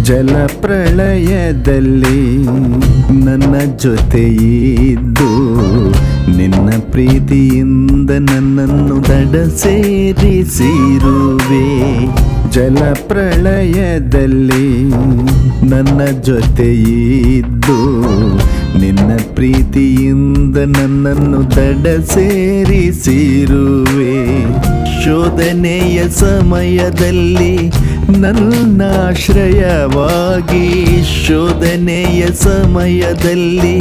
ಜಲಪ್ರಳಯದಲ್ಲಿ ನನ್ನ ಜೊತೆ ಇದ್ದು ನಿನ್ನ ಪ್ರೀತಿಯಿಂದ ನನ್ನನ್ನು ದಡ ಸೇರಿಸಿರುವೆ ಜಲಪ್ರಳಯದಲ್ಲಿ ನನ್ನ ಜೊತೆ ಇದ್ದು ನಿನ್ನ ಪ್ರೀತಿಯಿಂದ ನನ್ನನ್ನು ದಡ ಸೇರಿಸಿರುವೆ ಶೋಧನೆಯ ಸಮಯದಲ್ಲಿ ನನ್ನಾಶ್ರಯವಾಗಿ ಶೋಧನೆಯ ಸಮಯದಲ್ಲಿ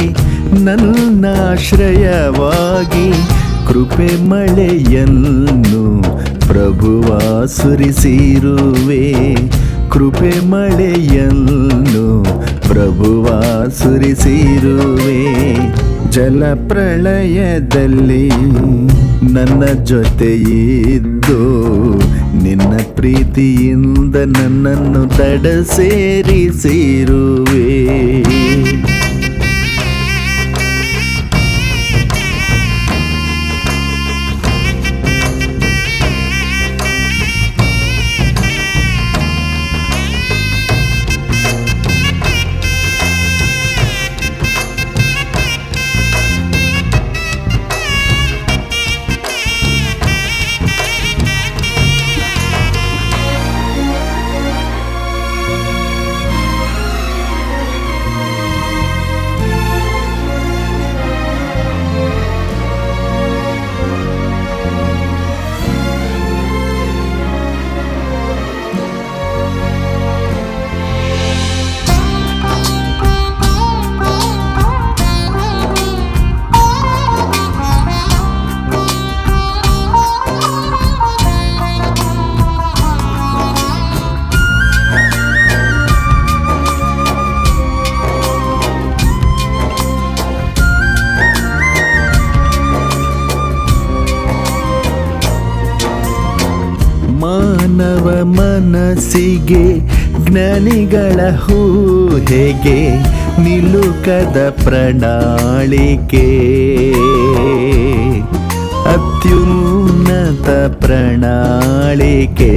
ನನ್ನಾಶ್ರಯವಾಗಿ ಕೃಪೆ ಮಳೆಯನ್ನು ಪ್ರಭುವ ಸುರಿಸಿರುವೆ ಕೃಪೆ ಮಳೆಯನ್ನು ಪ್ರಭುವ ಸುರಿಸಿರುವೆ ಜಲಪ್ರಳಯದಲ್ಲಿ ನನ್ನ ಜೊತೆ ಇದ್ದು ನಿನ್ನ ಪ್ರೀತಿಯಿಂದ ನನ್ನನ್ನು ದಡ ಸೇರಿಸಿರುವೆ ಮಾನವ ಮನಸ್ಸಿಗೆ ಜ್ಞಾನಿಗಳ ಹೇಗೆ ನಿಲುಕದ ಪ್ರಣಾಳಿಕೆ ಅತ್ಯುನ್ನತ ಪ್ರಣಾಳಿಕೆ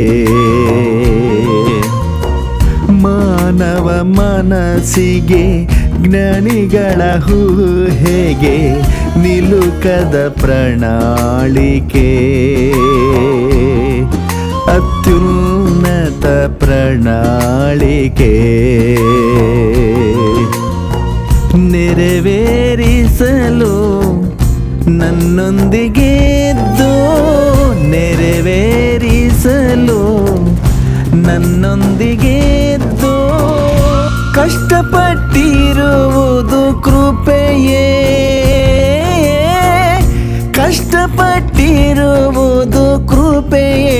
ಮಾನವ ಮನಸ್ಸಿಗೆ ಜ್ಞಾನಿಗಳ ಹೇಗೆ ನಿಲುಕದ ಪ್ರಣಾಳಿಕೆ ಅತ್ಯುನ್ನತ ಪ್ರಣಾಳಿಕೆ ನೆರವೇರಿಸಲು ನನ್ನೊಂದಿಗೆ ಇದ್ದು ನೆರವೇರಿಸಲು ನನ್ನೊಂದಿಗೆ ಇದ್ದು ಕಷ್ಟಪಟ್ಟಿರುವುದು ಕೃಪೆಯೇ ಕಷ್ಟಪಟ್ಟಿರುವುದು ಕೃಪೆಯೇ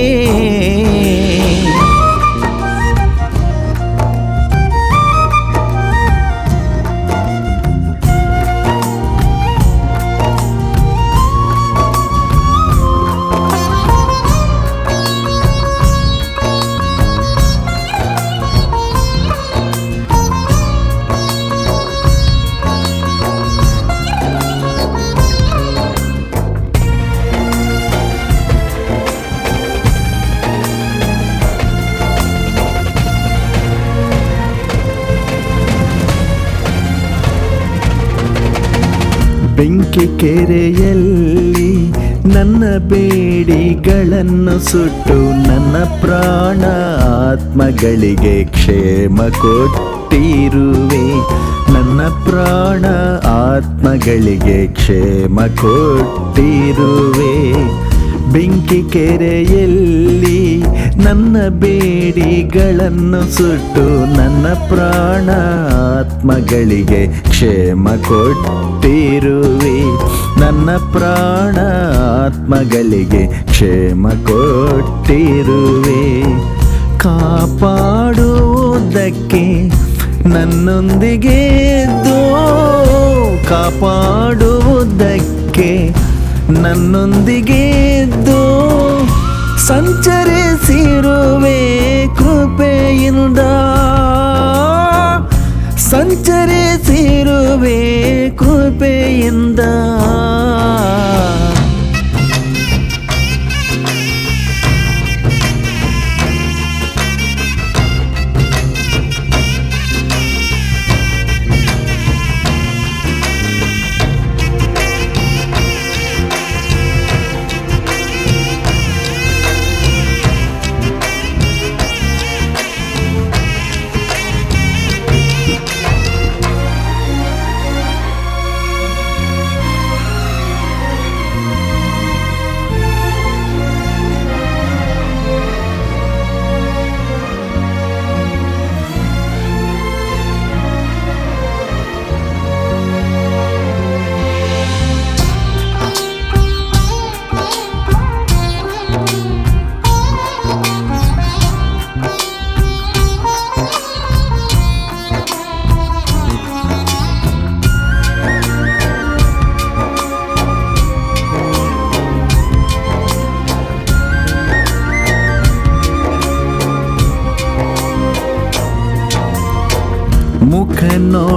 ಬೆಂಕಿ ಕೆರೆಯಲ್ಲಿ ನನ್ನ ಬೇಡಿಗಳನ್ನು ಸುಟ್ಟು ನನ್ನ ಪ್ರಾಣ ಆತ್ಮಗಳಿಗೆ ಕ್ಷೇಮ ಕೊಟ್ಟಿರುವೆ ನನ್ನ ಪ್ರಾಣ ಆತ್ಮಗಳಿಗೆ ಕ್ಷೇಮ ಕೊಟ್ಟಿರುವೆ ಬೆಂಕಿ ಕೆರೆಯಲ್ಲಿ ನನ್ನ ಬೇಡಿಗಳನ್ನು ಸುಟ್ಟು ನನ್ನ ಪ್ರಾಣ ಆತ್ಮಗಳಿಗೆ ಕ್ಷೇಮ ಕೊಟ್ಟಿರುವೆ ನನ್ನ ಪ್ರಾಣ ಆತ್ಮಗಳಿಗೆ ಕ್ಷೇಮ ಕೊಟ್ಟಿರುವೆ ಕಾಪಾಡುವುದಕ್ಕೆ ನನ್ನೊಂದಿಗೆ ಇದ್ದು ಕಾಪಾಡುವುದಕ್ಕೆ ನನ್ನೊಂದಿಗೆ ಇದ್ದು ಸಂಚರಿಸಿರುವೆ ಕೃಪೆಯಿಂದ ಸಂಚರಿಸಿರುವೆ ಕೃಪೆಯಿಂದ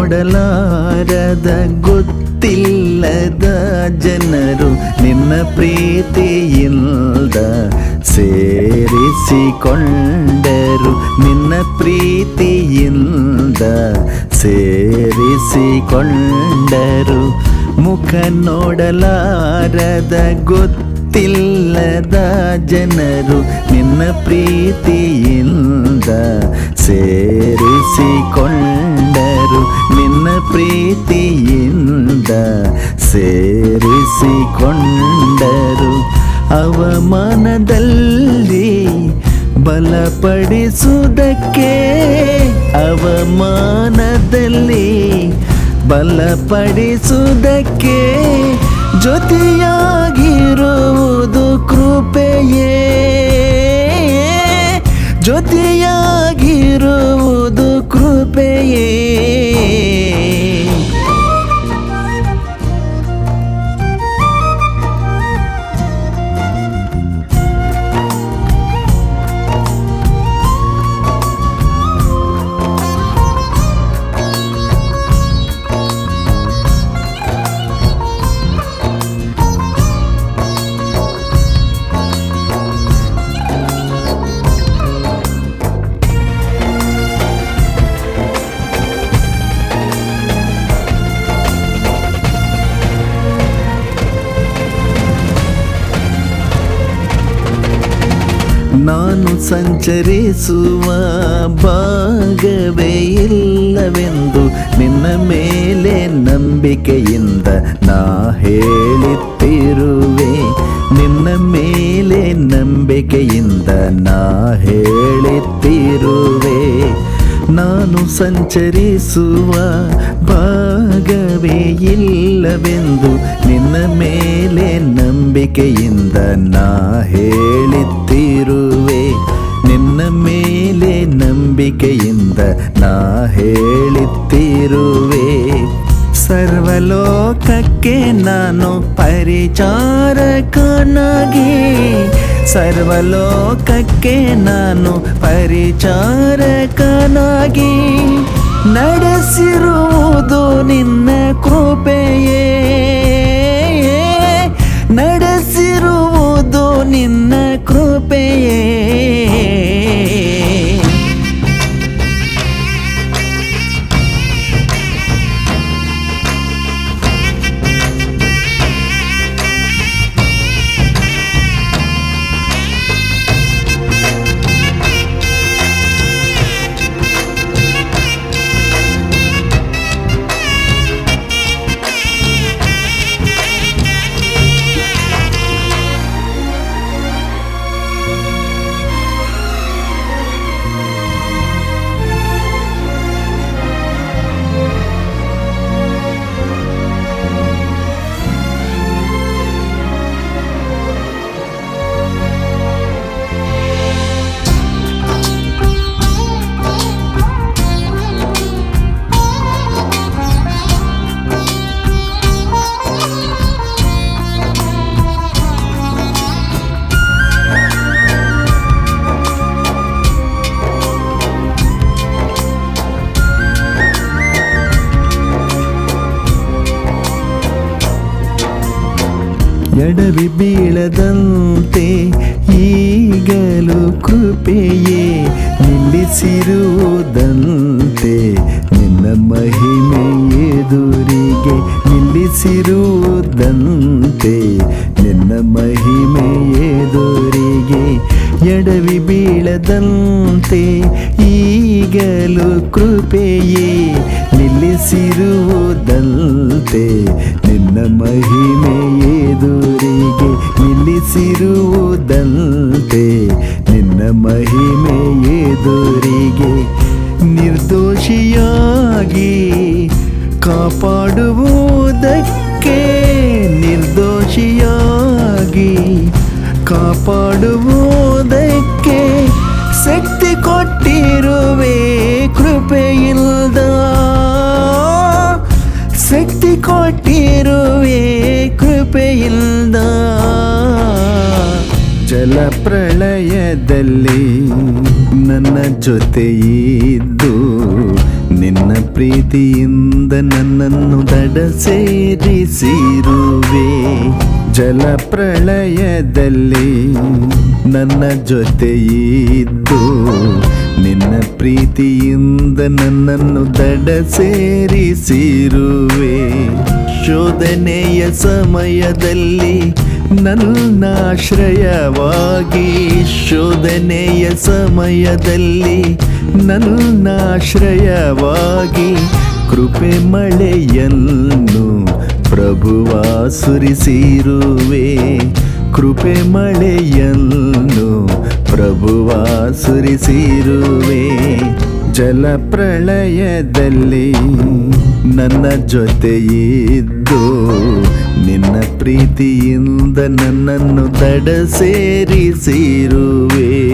ನೋಡಲಾರದ ಗೊತ್ತಿಲ್ಲದ ಜನರು ನಿನ್ನ ಪ್ರೀತಿಯಿಂದ ಸೇರಿಸಿಕೊಂಡರು ನಿನ್ನ ಪ್ರೀತಿಯಿಂದ ಸೇರಿಸಿಕೊಂಡರು ಮುಖ ನೋಡಲಾರದ ಗೊತ್ತಿಲ್ಲದ ಜನರು ನಿನ್ನ ಪ್ರೀತಿಯಿಂದ ಸೇರಿಸಿಕೊಂಡರು ನಿನ್ನ ಪ್ರೀತಿಯಿಂದ ಸೇರಿಸಿಕೊಂಡರು ಅವಮಾನದಲ್ಲಿ ಬಲಪಡಿಸುವುದಕ್ಕೆ ಅವಮಾನದಲ್ಲಿ ಬಲಪಡಿಸುವುದಕ್ಕೆ ಜೊತೆಯಾಗಿರುವುದು ಕೃಪೆಯೇ ಜೊತೆಯಾಗಿರುವುದು ಕೃಪೆಯೇ ನಾನು ಸಂಚರಿಸುವ ಭಾಗವೇ ಇಲ್ಲವೆಂದು ನಿನ್ನ ಮೇಲೆ ನಂಬಿಕೆಯಿಂದ ನಾ ಹೇಳುತ್ತಿರುವೆ ನಿನ್ನ ಮೇಲೆ ನಂಬಿಕೆಯಿಂದ ನಾ ಹೇಳುತ್ತಿರುವೆ ನಾನು ಸಂಚರಿಸುವ ಭಾಗವೇ ಇಲ್ಲವೆಂದು ನಿನ್ನ ಮೇಲೆ ನಂಬಿಕೆಯಿಂದ ನಾ ಹೇಳುತ್ತಿರುವೆ ನಿನ್ನ ಮೇಲೆ ನಂಬಿಕೆಯಿಂದ ನಾ ಹೇಳುತ್ತಿರುವೆ ಸರ್ವಲೋಕಕ್ಕೆ ನಾನು ಪರಿಚಾರಕನಾಗಿ ಸರ್ವಲೋಕಕ್ಕೆ ನಾನು ಪರಿಚಾರಕನಾಗಿ ನಡೆಸಿರುವುದು ನಿನ್ನ ಕೃಪೆಯೇ ನಡೆಸಿರುವುದು ನಿನ್ನ ಕೃಪೆಯೇ ಎಡವಿ ಬೀಳದಂತೆ ಈಗಲೂ ಕೃಪೆಯೇ ನಿಲ್ಲಿಸಿರುವುದಂತೆ ನಿನ್ನ ಮಹಿಮೆ ಎದುರಿಗೆ ನಿಲ್ಲಿಸಿರುವುದಂತೆ ನಿನ್ನ ಮಹಿಮೆ ಎದುರಿಗೆ ಎಡವಿ ಬೀಳದಂತೆ ಈಗಲೂ ಕೃಪೆಯೇ ನಿಲ್ಲಿಸಿರುವುದಂತೆ ನಿನ್ನ ಮಹಿಮೆ ಎದುರಿಗೆ ನಿಲ್ಲಿಸಿರುವುದಂತೆ ನಿನ್ನ ಮಹಿಮೆ ಎದುರಿಗೆ ನಿರ್ದೋಷಿಯಾಗಿ ಕಾಪಾಡುವುದಕ್ಕೆ ನಿರ್ದೋಷಿಯಾಗಿ ಕಾಪಾಡುವುದಕ್ಕೆ ಶಕ್ತಿ ಕೊಟ್ಟಿರುವೆ ಕೃಪೆಯಿಲ್ದ ಶಕ್ತಿ ಕೊಟ್ಟಿರುವೆ ಕೃಪೆಯಿಲ್ದ ಜಲಪ್ರಳಯದಲ್ಲಿ ನನ್ನ ಜೊತೆ ಇದ್ದು ನಿನ್ನ ಪ್ರೀತಿಯಿಂದ ನನ್ನನ್ನು ದಡ ಸೇರಿಸಿರುವೆ ಜಲ ಪ್ರಳಯದಲ್ಲಿ ನನ್ನ ಜೊತೆ ಇದ್ದು ನಿನ್ನ ಪ್ರೀತಿಯಿಂದ ನನ್ನನ್ನು ದಡ ಸೇರಿಸಿರುವೆ ಶೋಧನೆಯ ಸಮಯದಲ್ಲಿ ನನ್ನಾಶ್ರಯವಾಗಿ ಶೋಧನೆಯ ಸಮಯದಲ್ಲಿ ನನ್ನಾಶ್ರಯವಾಗಿ ಕೃಪೆ ಮಳೆಯನ್ನು ಪ್ರಭುವ ಸುರಿಸಿರುವೆ ಕೃಪೆ ಮಳೆಯನ್ನು ಪ್ರಭುವ ಸುರಿಸಿರುವೆ ಜಲ ಪ್ರಳಯದಲ್ಲಿ ನನ್ನ ಜೊತೆ ಇದ್ದು ನಿನ್ನ ಪ್ರೀತಿಯಿಂದ ನನ್ನನ್ನು ದಡ ಸೇರಿಸಿರುವೆ